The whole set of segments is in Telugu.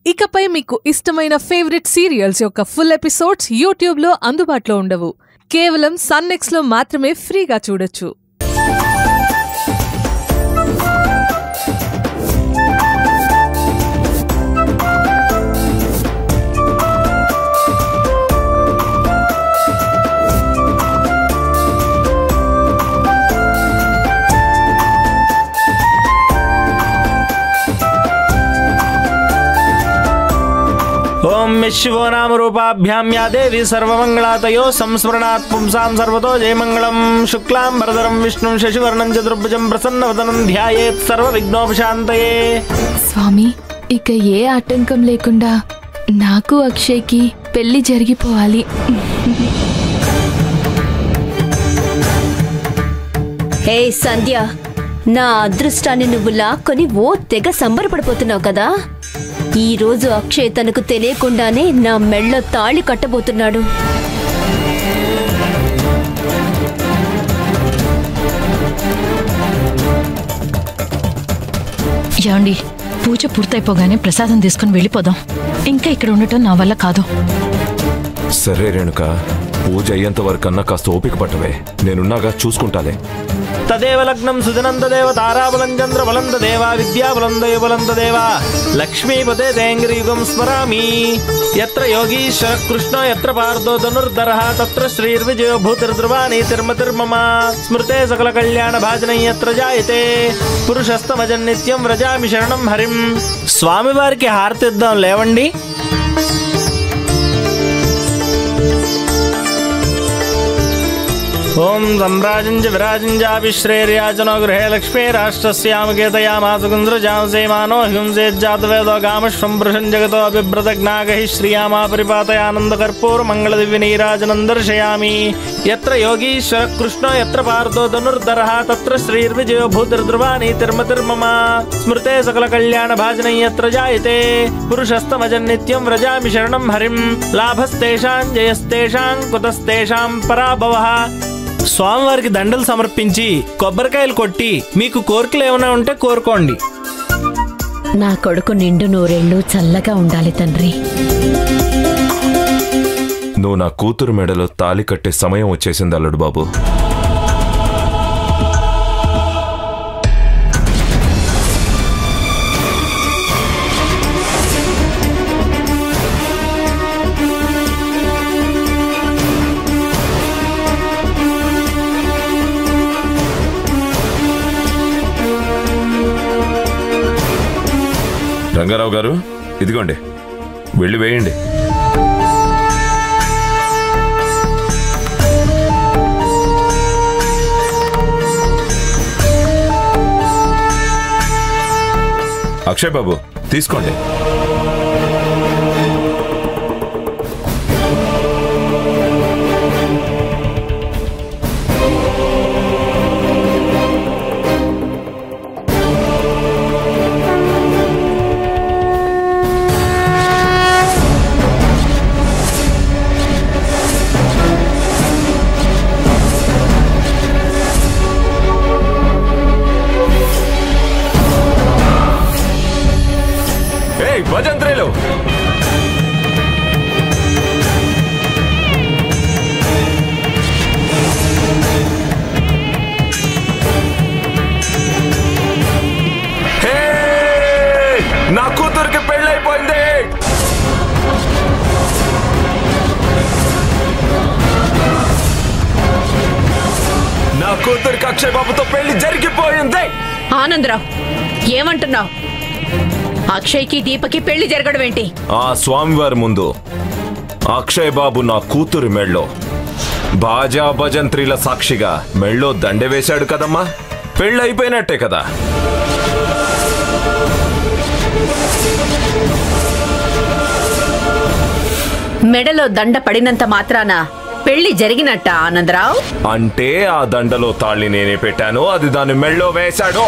ఇకపై మీకు ఇష్టమైన ఫేవరెట్ సీరియల్స్ యొక్క ఫుల్ ఎపిసోడ్స్ యూట్యూబ్లో అందుబాటులో ఉండవు కేవలం సన్నెక్స్లో మాత్రమే ఫ్రీగా చూడొచ్చు ఓం శివో నామ రూపాభ్యాం యా దేవి సర్వమంగళాతయో సంస్మరణాత్ పుంసాం సర్వతో జయమంగళం శుక్లాం వరదరం విష్ణుం శశివర్ణం చతుర్భుజం ప్రసన్నవదనం ధ్యాయేత్ సర్వ విఘ్నోపశాంతయే స్వామి ఇక ఏ ఆటంకం లేకుండా నాకు అక్షయ్కి పెళ్లి జరిగిపోవాలి హే సంధ్య నా అదృష్టాన్ని నువ్వు లాక్కొని ఓ తెగ సంబరపడిపోతున్నావు కదా ఈ రోజు అక్షయ్ తనకు తెలియకుండానే నా మెళ్ళో తాళి కట్టబోతున్నాడు ఏమండి పూజ పూర్తయిపోగానే ప్రసాదం తీసుకుని వెళ్ళిపోదాం ఇంకా ఇక్కడ ఉండటం నా వల్ల కాదు సరే రేణుక పూజ అయ్యేంత వరకన్నా కాస్త ఓపిక పట్టవే నేనున్నాగా చూసుకుంటాలే తదేవ లగ్నం సుజనం తదేవ తారాబలం చంద్రబలం తదేవ విద్యాబలం దైవబలం తదేవ లక్ష్మీపతే తేంగ్రయుగం స్మరామి ఎత్ర యోగీశ్వర కృష్ణో ఎత్ర పార్థో ధనుర్ధర తత్ర శ్రీర్విజయో భూతిర్ధ్రువాణి తిర్మతిర్మమ స్మృతే సకల కళ్యాణ భాజనం ఎత్ర జాయతే పురుషస్తమజన్ నిత్యం వ్రజామి శరణం హరిం స్వామివారికి హారతిద్దాం లేవండి ఓం సంరాజంజ విరాజంజాభిశ్రేర్యాచనో గృహే లక్ష్మీ రాష్ట్రస్యామకేతయామాసుకుంద్రజాంసేమానో హింసేజ్జాతవేదో గామశ్వం పురుషం జగతో బిభ్రతజ్ఞాగై శ్రియామా పరిపాతయానందకర్పూర మంగళ దివ్య నీరాజనం దర్శయామి ఎత్ర యోగీశ్వర కృష్ణో ఎత్ర పార్థో ధనుర్ధర తత్ర శ్రీర్విజయో భూతిర్ధ్రువాణి తిర్మతిర్మమ స్మృతే సకల కళ్యాణ భాజనం యత్ర జాయతే పురుషస్తమజన్ నిత్యం వ్రజామి శరణం హరిం లాభస్తేషాం జయస్తేషాం కుతస్తేషాం పరాభవః స్వామివారికి దండలు సమర్పించి కొబ్బరికాయలు కొట్టి మీకు కోరికలు ఏమైనా ఉంటే కోరుకోండి నా కొడుకు నిండు నూరేళ్లు చల్లగా ఉండాలి తండ్రి నువ్వు నా కూతురు మెడలో తాలి కట్టే సమయం వచ్చేసింది అల్లుడు బాబు రంగారావు గారు ఇదిగోండి వెళ్ళి వేయండి అక్షయ్ బాబు తీసుకోండి ఏయ్ భజంత్రీలు హే! నా కూతురికి పెళ్ళైపోయింది నా కూతురికి అక్షయ్ బాబుతో పెళ్లి జరిగిపోయింది ఆనందరావు ఏమంటున్నావు అక్షయ్కి దీపకి పెళ్లి జరగడం ఏంటి ఆ స్వామివారి ముందు అక్షయ్ బాబు నా కూతురి మెళ్ళో బాజా భజంత్రీల సాక్షిగా మెళ్ళో దండె వేశాడు కదమ్మా పెళ్ళైపోయినట్టే కదా మెడలో దండ పడినంత మాత్రాన పెళ్లి జరిగినట్ట ఆనందరావు అంటే ఆ దండలో తాళి నేనే పెట్టాను అది దాని మెళ్ళో వేశాడు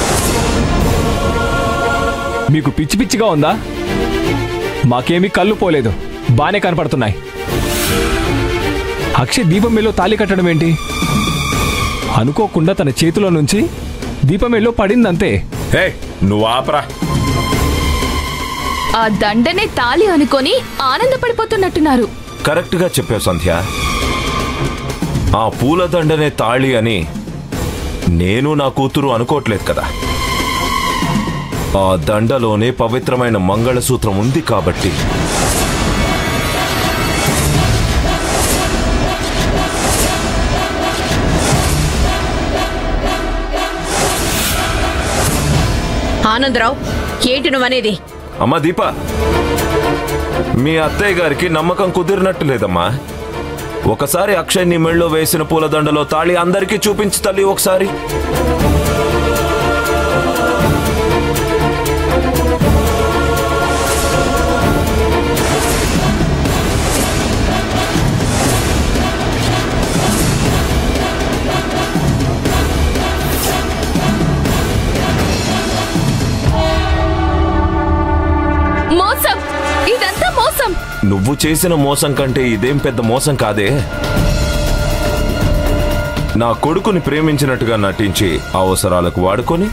మీకు పిచ్చి పిచ్చిగా ఉందా మాకేమీ కళ్ళు పోలేదు బానే కనపడుతున్నాయి అక్షయ్ దీపం మేలో తాళి కట్టడం ఏంటి అనుకోకుండా తన చేతిలో నుంచి దీపం మేలో పడిందంతే హే నువ్వు ఆపరా ఆ దండనే తాళి అనుకొని ఆనందపడిపోతున్నట్టున్నారు కరెక్ట్ గా చెప్పావు సంధ్య ఆ పూలదండనే తాళి అని నేను నా కూతురు అనుకోవట్లేదు కదా ఆ దండలోనే పవిత్రమైన మంగళసూత్రం ఉంది కాబట్టి ఆనందరావు ఏంటి నువ్వనేది అమ్మా దీప మీ అత్తయ్య గారికి నమ్మకం కుదిరినట్టు లేదమ్మా ఒకసారి అక్షయ్ నీ మెళ్ళో వేసిన పూలదండలో తాళి అందరికీ చూపించు తల్లి ఒకసారి మోసం ఇదంతా మోసం నువ్వు చేసిన మోసం కంటే ఇదేం పెద్ద మోసం కాదే నా కొడుకుని ప్రేమించినట్టుగా నటించి అవసరాలకు వాడుకొని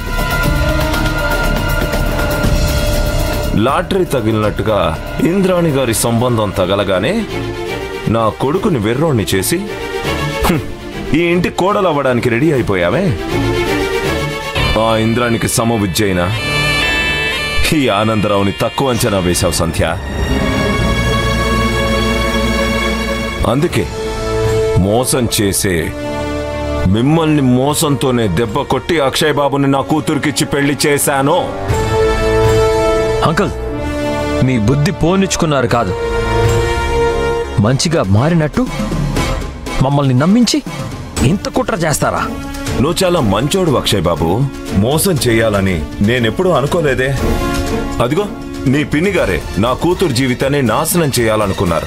లాటరీ తగిలినట్టుగా ఇంద్రాణి గారి సంబంధం తగలగానే నా కొడుకుని వెర్రోణ్ణి చేసి "హ్మ్, ఈ ఇంటి కోడలవ్వడానికి రెడీ అయిపోయావే ఆ ఇంద్రానికి సమవిద్యైనా ఈ ఆనందరావుని తక్కువ అంచనా వేశావు సంధ్య అందుకే మోసం చేసే మిమ్మల్ని మోసంతోనే దెబ్బ కొట్టి అక్షయ్ బాబుని నా కూతురికిచ్చి పెళ్లి చేశాను అంకుల్ మీ బుద్ధి పోనిచ్చుకున్నారు కాదు మంచిగా మారినట్టు మమ్మల్ని నమ్మించి ఇంత కుట్ర చేస్తారా నువ్వు చాలా మంచోడు అక్షయ్ బాబు మోసం చేయాలని నేనెప్పుడూ అనుకోలేదే అదిగో నీ పిన్ని గారే నా కూతురు జీవితాన్ని నాశనం చేయాలనుకున్నారు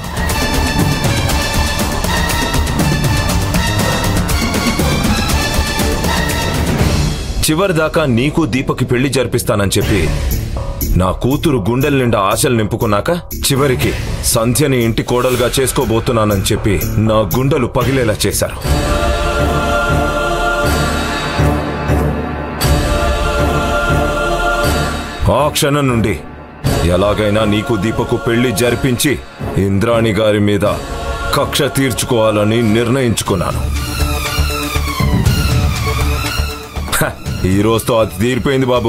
చివరిదాకా నీకు దీపకి పెళ్లి జరిపిస్తానని చెప్పి నా కూతురు గుండెల నిండా ఆశలు నింపుకున్నాక చివరికి సంధ్యని ఇంటి కోడలుగా చేసుకోబోతున్నానని చెప్పి నా గుండెలు పగిలేలా చేశారు ఆ క్షణం నుండి ఎలాగైనా నీకు దీపకు పెళ్లి జరిపించి ఇంద్రాణి గారి మీద కక్ష తీర్చుకోవాలని నిర్ణయించుకున్నాను హ, ఈ రోజుతో అది తీరిపోయింది బాబు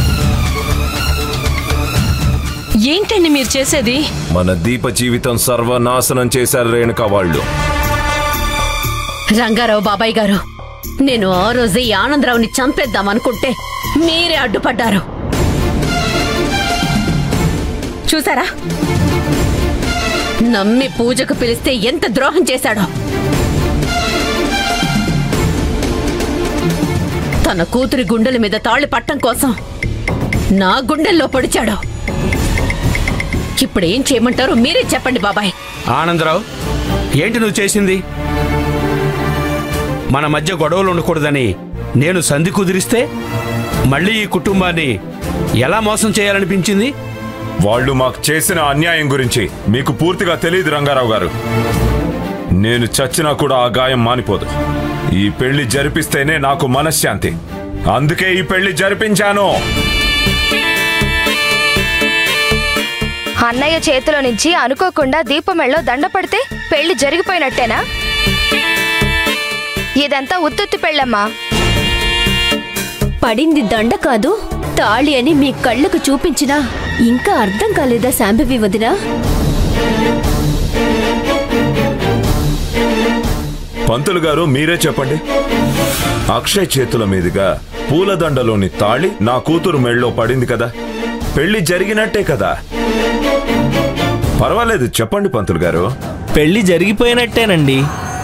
ఏంటండి మీరు చేసేది మన దీప జీవితం సర్వనాశనం చేశారు రేణుక వాళ్ళు రంగారావు బాబాయ్ గారు నేను ఆ రోజే ఈ ఆనందరావుని చంపేద్దాం అనుకుంటే మీరే అడ్డుపడ్డారు చూసారా నమ్మి పూజకు పిలిస్తే ఎంత ద్రోహం చేశాడో తన కూతురి గుండెల మీద తాళి పట్టం కోసం నా గుండెల్లో పొడిచాడు ఇప్పుడు ఏం చేయమంటారో మీరే చెప్పండి బాబాయ్ ఆనందరావు ఏంటి నువ్వు చేసింది మన మధ్య గొడవలు ఉండకూడదని నేను సంధి కుదిరిస్తే మళ్ళీ ఈ కుటుంబాన్ని ఎలా మోసం చేయాలనిపించింది వాళ్ళు మాకు చేసిన అన్యాయం గురించి మీకు పూర్తిగా తెలియదు రంగారావు గారు నేను చచ్చినా కూడా ఆ గాయం మానిపోదు ఈ పెళ్లి జరిపిస్తేనే నాకు మనశ్శాంతి అందుకే ఈ పెళ్లి జరిపించాను అన్నయ్య చేతిలో నుంచి అనుకోకుండా దీపమెళ్ళో దండ పడితే పెళ్లి జరిగిపోయినట్టేనా ఇదంతా ఉత్తుత్తి పెళ్ళమ్మా పడింది దండ కాదు తాళి అని మీ కళ్ళకు చూపించినా ఇంకా అర్థం కాలేదా శాంభవి వదినా పంతులు గారు మీరే చెప్పండి అక్షయ్ చేతుల మీదుగా పూలదండలోని తాళి నా కూతురు మెళ్ళలో పడింది కదా పెళ్లి జరిగినట్టే కదా పర్వాలేదు చెప్పండి పంతులు గారు పెళ్లి జరిగిపోయినట్టేనండి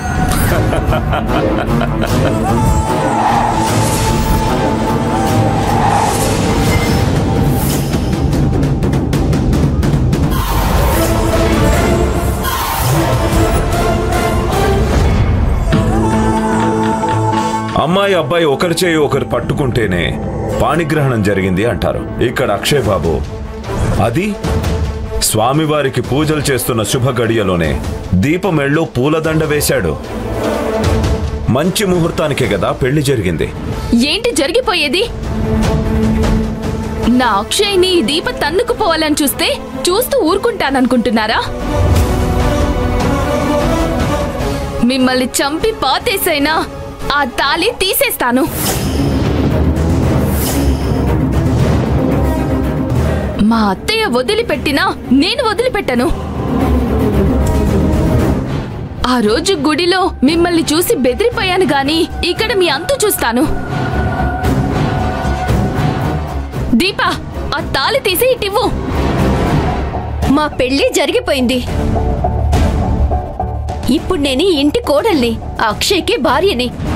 అమ్మాయి అబ్బాయి ఒకరి చేయి ఒకరు పట్టుకుంటేనే పాణిగ్రహణం జరిగింది అంటారు ఇక్కడ అక్షయ్ బాబు అది స్వామివారికి పూజలు చేస్తున్న శుభ గడియలోనే దీపమెళ్ళో పూలదండ వేశాడు మంచి ముహూర్తానికే కదా పెళ్లి జరిగింది ఏంటి జరిగిపోయేది నా అక్షయ్ని ఈ దీప తన్నుకుపోవాలని చూస్తే చూస్తూ ఊరుకుంటాననుకుంటున్నారా మిమ్మల్ని చంపి పాతేసైనా ఆ తాళి తీసేస్తాను మా అత్తయ్య వదిలిపెట్టినా నేను వదిలిపెట్టను ఆ రోజు గుడిలో మిమ్మల్ని చూసి బెదిరిపోయాను గాని ఇక్కడ మీ అంతు చూస్తాను దీపా ఆ తాళి తీసి ఇటివ్వు మా పెళ్లి జరిగిపోయింది ఇప్పుడు నేను ఈ ఇంటి కోడల్ని అక్షయ్కి భార్యని